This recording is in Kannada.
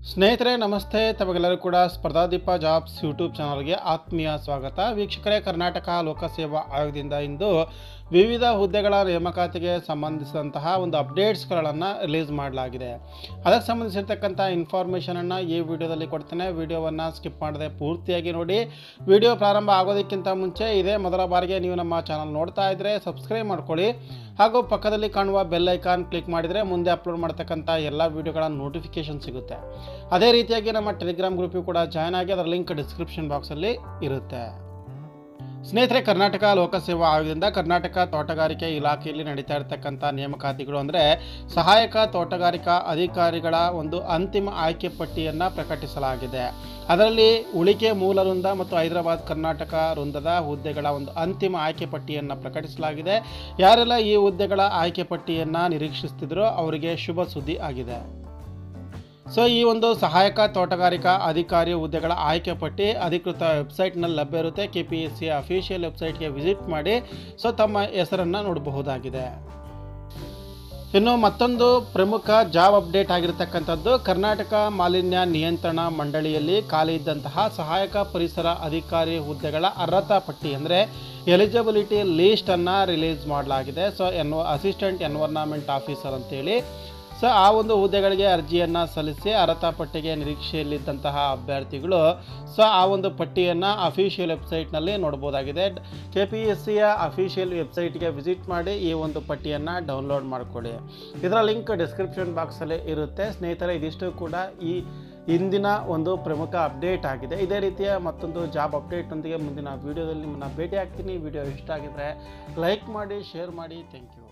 ಸ್ನೇಹಿತರೆ ನಮಸ್ತೆ ತಮಗೆಲ್ಲರೂ ಕೂಡ ಸ್ಪರ್ಧಾದೀಪ ಜಾಬ್ಸ್ ಯೂಟ್ಯೂಬ್ ಚಾನಲ್ಗೆ ಆತ್ಮೀಯ ಸ್ವಾಗತ ವೀಕ್ಷಕರೇ ಕರ್ನಾಟಕ ಲೋಕಸೇವಾ ಆಯೋಗದಿಂದ ಇಂದು ವಿವಿಧ ಹುದ್ದೆಗಳ ನೇಮಕಾತಿಗೆ ಸಂಬಂಧಿಸಿದಂತಹ ಒಂದು ಅಪ್ಡೇಟ್ಸ್ಗಳನ್ನು ರಿಲೀಸ್ ಮಾಡಲಾಗಿದೆ ಅದಕ್ಕೆ ಸಂಬಂಧಿಸಿರ್ತಕ್ಕಂಥ ಇನ್ಫಾರ್ಮೇಷನನ್ನು ಈ ವಿಡಿಯೋದಲ್ಲಿ ಕೊಡ್ತೇನೆ ವಿಡಿಯೋವನ್ನು ಸ್ಕಿಪ್ ಮಾಡದೆ ಪೂರ್ತಿಯಾಗಿ ನೋಡಿ ವಿಡಿಯೋ ಪ್ರಾರಂಭ ಆಗೋದಕ್ಕಿಂತ ಮುಂಚೆ ಇದೇ ಮೊದಲ ಬಾರಿಗೆ ನೀವು ನಮ್ಮ ಚಾನಲ್ ನೋಡ್ತಾ ಇದ್ದರೆ ಸಬ್ಸ್ಕ್ರೈಬ್ ಮಾಡ್ಕೊಳ್ಳಿ ಹಾಗೂ ಪಕ್ಕದಲ್ಲಿ ಕಾಣುವ ಬೆಲ್ ಐಕಾನ್ ಕ್ಲಿಕ್ ಮಾಡಿದರೆ ಮುಂದೆ ಅಪ್ಲೋಡ್ ಮಾಡ್ತಕ್ಕಂಥ ಎಲ್ಲ ವಿಡಿಯೋಗಳ ನೋಟಿಫಿಕೇಶನ್ ಸಿಗುತ್ತೆ ಅದೇ ರೀತಿಯಾಗಿ ನಮ್ಮ ಟೆಲಿಗ್ರಾಮ್ ಗ್ರೂಪಿಗೂ ಕೂಡ ಜಾಯ್ನ್ ಆಗಿ ಅದರ ಲಿಂಕ್ ಡಿಸ್ಕ್ರಿಪ್ಷನ್ ಬಾಕ್ಸಲ್ಲಿ ಇರುತ್ತೆ ಸ್ನೇಹಿತರೆ ಕರ್ನಾಟಕ ಲೋಕಸೇವಾ ಆಯೋಗದಿಂದ ಕರ್ನಾಟಕ ತೋಟಗಾರಿಕೆ ಇಲಾಖೆಯಲ್ಲಿ ನಡೀತಾ ಇರತಕ್ಕಂಥ ನೇಮಕಾತಿಗಳು ಅಂದರೆ ಸಹಾಯಕ ತೋಟಗಾರಿಕಾ ಅಧಿಕಾರಿಗಳ ಒಂದು ಅಂತಿಮ ಆಯ್ಕೆ ಪಟ್ಟಿಯನ್ನು ಪ್ರಕಟಿಸಲಾಗಿದೆ ಅದರಲ್ಲಿ ಉಳಿಕೆ ಮೂಲ ವೃಂದ ಮತ್ತು ಹೈದರಾಬಾದ್ ಕರ್ನಾಟಕ ವೃಂದದ ಹುದ್ದೆಗಳ ಒಂದು ಅಂತಿಮ ಆಯ್ಕೆ ಪಟ್ಟಿಯನ್ನು ಪ್ರಕಟಿಸಲಾಗಿದೆ ಯಾರೆಲ್ಲ ಈ ಹುದ್ದೆಗಳ ಆಯ್ಕೆ ಪಟ್ಟಿಯನ್ನು ನಿರೀಕ್ಷಿಸ್ತಿದ್ರೋ ಅವರಿಗೆ ಶುಭ ಸುದ್ದಿ ಆಗಿದೆ ಸೊ ಈ ಒಂದು ಸಹಾಯಕ ತೋಟಗಾರಿಕಾ ಅಧಿಕಾರಿ ಹುದ್ದೆಗಳ ಆಯ್ಕೆ ಪಟ್ಟಿ ಅಧಿಕೃತ ವೆಬ್ಸೈಟ್ನಲ್ಲಿ ಲಭ್ಯ ಇರುತ್ತೆ K P S C official ವೆಬ್ಸೈಟ್ಗೆ ವಿಸಿಟ್ ಮಾಡಿ ಸೊ ತಮ್ಮ ಹೆಸರನ್ನು ನೋಡಬಹುದಾಗಿದೆ ಇನ್ನು ಮತ್ತೊಂದು ಪ್ರಮುಖ ಜಾಬ್ ಅಪ್ಡೇಟ್ ಆಗಿರತಕ್ಕಂಥದ್ದು ಕರ್ನಾಟಕ ಮಾಲಿನ್ಯ ನಿಯಂತ್ರಣ ಮಂಡಳಿಯಲ್ಲಿ ಖಾಲಿ ಇದ್ದಂತಹ ಸಹಾಯಕ ಪರಿಸರ ಅಧಿಕಾರಿ ಹುದ್ದೆಗಳ ಅರ್ಹತಾ ಪಟ್ಟಿ ಅಂದರೆ ಎಲಿಜಿಬಿಲಿಟಿ ಲೀಸ್ಟನ್ನು ರಿಲೀಸ್ ಮಾಡಲಾಗಿದೆ ಸೊ ಎನ್ವ ಅಸಿಸ್ಟೆಂಟ್ ಎನ್ವರ್ನಾಮೆಂಟ್ ಆಫೀಸರ್ ಅಂತೇಳಿ ಸೊ ಆ ಒಂದು ಹುದ್ದೆಗಳಿಗೆ ಅರ್ಜಿಯನ್ನು ಸಲ್ಲಿಸಿ ಅರ್ಹತಾ ಪಟ್ಟಿಗೆ ನಿರೀಕ್ಷೆಯಲ್ಲಿದ್ದಂತಹ ಅಭ್ಯರ್ಥಿಗಳು ಸೊ ಆ ಒಂದು ಪಟ್ಟಿಯನ್ನು ಅಫಿಷಿಯಲ್ ವೆಬ್ಸೈಟ್ನಲ್ಲಿ ನೋಡ್ಬೋದಾಗಿದೆ ಕೆ ಪಿ ಎಸ್ ಸಿಯ ಅಫಿಷಿಯಲ್ ವೆಬ್ಸೈಟ್ಗೆ ವಿಸಿಟ್ ಮಾಡಿ ಈ ಒಂದು ಪಟ್ಟಿಯನ್ನು ಡೌನ್ಲೋಡ್ ಮಾಡಿಕೊಳ್ಳಿ ಇದರ ಲಿಂಕ್ ಡಿಸ್ಕ್ರಿಪ್ಷನ್ ಬಾಕ್ಸಲ್ಲಿ ಇರುತ್ತೆ ಸ್ನೇಹಿತರೆ ಇದಿಷ್ಟು ಕೂಡ ಈ ಇಂದಿನ ಒಂದು ಪ್ರಮುಖ ಅಪ್ಡೇಟ್ ಆಗಿದೆ ಇದೇ ರೀತಿಯ ಮತ್ತೊಂದು ಜಾಬ್ ಅಪ್ಡೇಟ್ನೊಂದಿಗೆ ಮುಂದಿನ ವೀಡಿಯೋದಲ್ಲಿ ನಿಮ್ಮನ್ನ ಭೇಟಿ ಆಗ್ತೀನಿ ವಿಡಿಯೋ ಇಷ್ಟ ಆಗಿದ್ರೆ ಲೈಕ್ ಮಾಡಿ ಶೇರ್ ಮಾಡಿ ಥ್ಯಾಂಕ್ ಯು